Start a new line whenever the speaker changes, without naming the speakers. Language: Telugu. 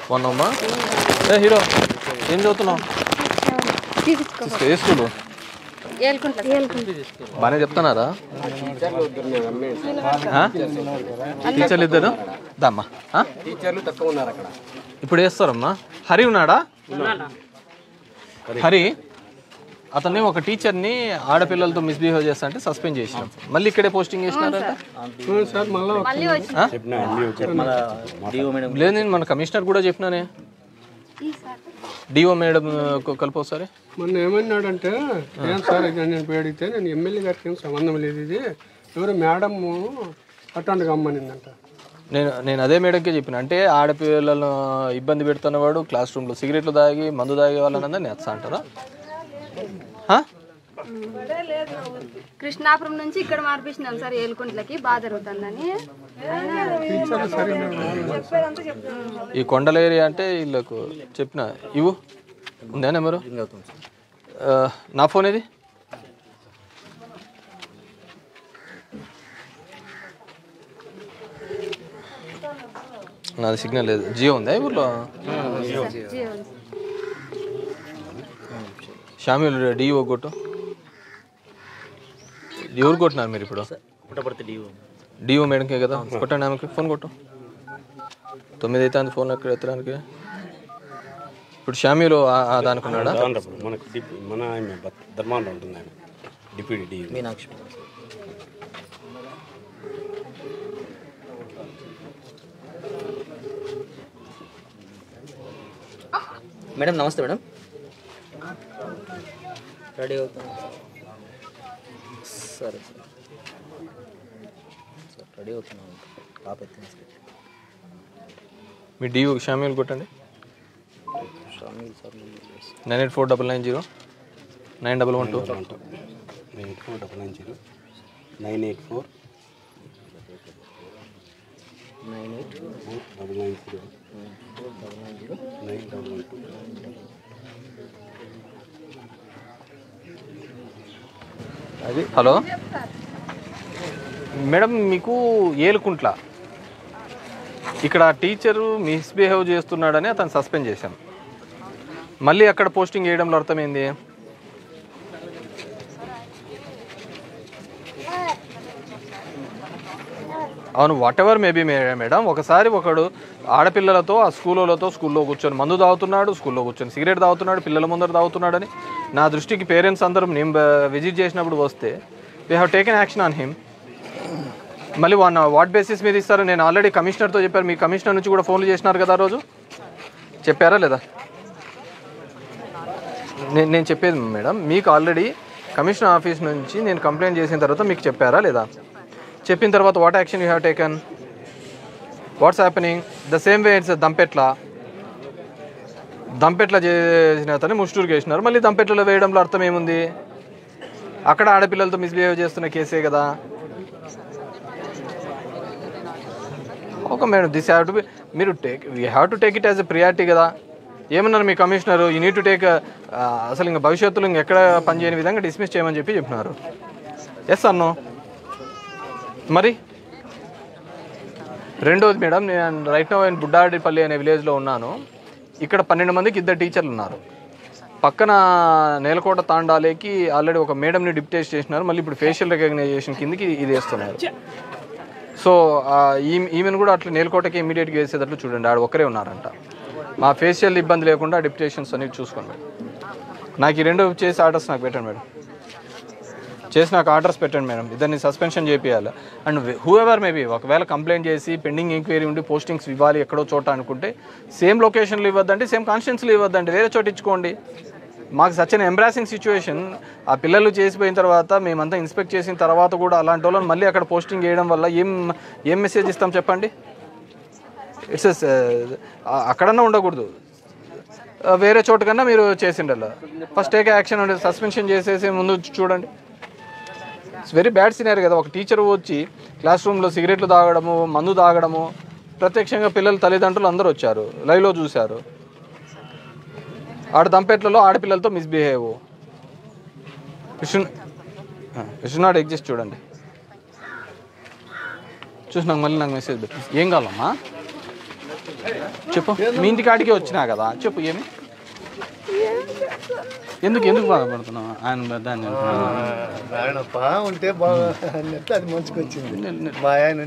మొన్నమ్మా ఏ హీరో ఏం చదువుతున్నావు తీసుకో ఏ స్కూలు బాగానే చెప్తున్నారా ఆ? టీచర్లు ఇద్దరు దమ్మా ఆ?
టీచర్లు తక్కువ ఉన్నారు అక్కడ
ఇప్పుడు వేస్తారమ్మా హరి ఉన్నాడా హరి అతన్ని ఒక టీచర్ని ఆడపిల్లలతో మిస్బిహేవ్ చేస్తా అంటే సస్పెండ్ చేసినాం మళ్ళీ ఇక్కడే పోస్టింగ్ చేసినారంట
సార్ మళ్ళీ
లేదు నేను మన కమిషనర్ కూడా చెప్పినానే డిఓ మేడం కలిపి ఒకసారి
మొన్న ఏమన్నాడంటే ఏం సార్ ఇది నేను పేడితే నేను ఎమ్మెల్యే గారికి ఏం సంబంధం లేదు ఇది ఎవరు మేడం అటెండ్ కమ్మనిందంట
నేను నేను అదే మేడంకే చెప్పిన అంటే ఆడపిల్లలను ఇబ్బంది పెడుతున్నవాడు క్లాస్ రూమ్లో సిగరెట్లు తాగి మందు తాగే వాళ్ళని నెచ్చ అంటారా ఆ?
కృష్ణాపురం నుంచి ఇక్కడ మార్పించినాం సార్ ఏలుకుంట్లకి బాగా జరుగుతుందని
ఈ కొండల ఏరియా అంటే వీళ్ళకు చెప్పిన ఇవ్వు ఉందా నెంబరు ఆ, నా ఫోన్ ఇది నాది సిగ్నల్ లేదు జియో ఉందా ఈ ఊర్లో షామిల్ డిఓ కొట్టు ఎవరు కొట్టినారు మీరు ఇప్పుడు
పుట్టపర్తి డిఓ
డిఓ మేడంకే కదా కొట్టండి ఆమెకి ఫోన్ కొట్టు తొమ్మిది అయితే అంది ఫోన్ ఎక్కడ ఎత్తడానికి ఇప్పుడు షామీలు ఆ- ఆ దానికి ఉన్నాడా
మనకు డిప్ మన ఆమె బత్- ధర్మాంలో ఉంటుంది ఆమె డిప్యూటీ డి
మీనాక్షి మేడం నమస్తే మేడం రెడీ అవుతాను సరే సార్ సార్ రెడీ అవుతున్నాను కాపెత్తాను సార్
మీ డిఓ షామీల్ కొట్టండి
షామీల్ సార్ నెంబర్ లేదు.
Nine eight four double nine zero nine double one two
nine eight four double nine zero nine eight four
nine eight
four double nine zero
four double nine zero
nine double one two
అది హలో మేడం మీకు ఏలుకుంట్ల ఇక్కడ టీచరు మిస్బిహేవ్ చేస్తున్నాడని అతను సస్పెండ్ చేశాం మళ్ళీ అక్కడ పోస్టింగ్ చేయడంలో అర్థమైంది అవును వాట్ ఎవర్ మేబీ మేడం ఒకసారి ఒకడు ఆడపిల్లలతో ఆ స్కూళ్ళతో స్కూల్లో కూర్చొని మందు తాగుతున్నాడు స్కూల్లో కూర్చొని సిగరెట్ తాగుతున్నాడు పిల్లల ముందర తాగుతున్నాడని నా దృష్టికి పేరెంట్స్ అందరం నేను విజిట్ చేసినప్పుడు వస్తే we have taken action on him మళ్ళీ వన్ వాట్ బేసిస్ మీద ఇస్తారు నేను ఆల్రెడీ కమిషనర్తో చెప్పారు మీ కమిషనర్ నుంచి కూడా ఫోన్లు చేసినారు కదా ఆ రోజు చెప్పారా లేదా నేను నేను చెప్పేది మేడం మీకు ఆల్రెడీ కమిషనర్ ఆఫీస్ నుంచి నేను కంప్లైంట్ చేసిన తర్వాత మీకు చెప్పారా లేదా చెప్పిన తర్వాత what action you have taken what's happening the same way it's Dampetla Dampetla చేసిన అతన్ని ముస్టూరుకి వేసినారు మళ్ళీ దంపెట్లలో వేయడంలో అర్థం ఏముంది అక్కడ ఆడపిల్లలతో మిస్బిహేవ్ చేస్తున్న కేసే కదా okay madam this have to be మీరు take we have to take it as a priority కదా ఏమన్నారు మీ commissioner you need to take అసలు ఇంకా భవిష్యత్తులో ఇంకెక్కడ పనిచేయని విధంగా డిస్మిస్ చేయమని చెప్పి చెప్పినారు ఎస్ అన్నో మరి రెండోది మేడం నేను రైట్ నో నేను బుడ్డాడిపల్లి అనే విలేజ్లో ఉన్నాను ఇక్కడ పన్నెండు మందికి ఇద్దరు టీచర్లు ఉన్నారు పక్కన నేలకోట తాండాలేకి ఆల్రెడీ ఒక మేడంని డిప్టేట్ చేసినారు మళ్ళీ ఇప్పుడు ఫేషియల్ రికగ్నైజేషన్ కిందకి ఇది వేస్తున్నారు సో ఆ, ఈమె ఈమెను కూడా అట్లా నేలకోటకి ఇమీడియట్గా వేసేటట్లు చూడండి ఆడ ఒక్కరే ఉన్నారంట మా ఫేషియల్ ఇబ్బంది లేకుండా డిప్టేషన్స్ అనేవి చూసుకోండి మేడం నాకు ఈ రెండు చేసి ఆర్డర్స్ నాకు పెట్టండి మేడం చేసి నాకు ఆర్డర్స్ పెట్టండి మేడం ఇద్దరిని సస్పెన్షన్ చేపియాలి అండ్ హూ ఎవర్ మేబీ ఒకవేళ కంప్లైంట్ చేసి పెండింగ్ ఎంక్వైరీ ఉండి పోస్టింగ్స్ ఇవ్వాలి ఎక్కడో చోట అనుకుంటే సేమ్ లొకేషన్లో ఇవ్వద్దండి సేమ్ కాన్స్టిట్యున్సీలో ఇవ్వద్దండి వేరే చోట ఇచ్చుకోండి మాకు సచిన ఎంబ్రాసింగ్ సిచ్యువేషన్ ఆ పిల్లలు చేసిపోయిన తర్వాత మేమంతా ఇన్స్పెక్ట్ చేసిన తర్వాత కూడా అలాంటి వాళ్ళని మళ్ళీ అక్కడ పోస్టింగ్ చేయడం వల్ల ఏం ఏం మెసేజ్ ఇస్తాం చెప్పండి ఇట్స్ అక్కడన్నా ఉండకూడదు ఆ, వేరే చోట కన్నా మీరు చేసిండాల ఫస్ట్ టేక్ యాక్షన్ అంటే సస్పెన్షన్ చేసేసి ముందు చూడండి ఇట్స్ వెరీ బ్యాడ్ సినారీ కదా ఒక టీచర్ వచ్చి క్లాస్ రూమ్లో సిగరెట్లు తాగడము మందు తాగడము ప్రత్యక్షంగా పిల్లల తల్లిదండ్రులు అందరూ వచ్చారు లైవ్లో చూశారు ఆడ దంపేట్లలో ఆడపిల్లలతో మిస్బిహేవ్ ఇష్ నాట్ ఎగ్జిస్ట్ చూడండి చూసి నాకు మళ్ళీ నాకు మెసేజ్ పెట్టు ఏం కావాలమ్మా చెప్పు మీ ఇంటి కాడికే వచ్చినా కదా చెప్పు ఏమి ఎందుకు ఎందుకు బాధపడుతున్నావు ఆయన దాన్ని
ఆయన బాగుంటే బాగా అది మంచిగా వచ్చింది మా ఆయన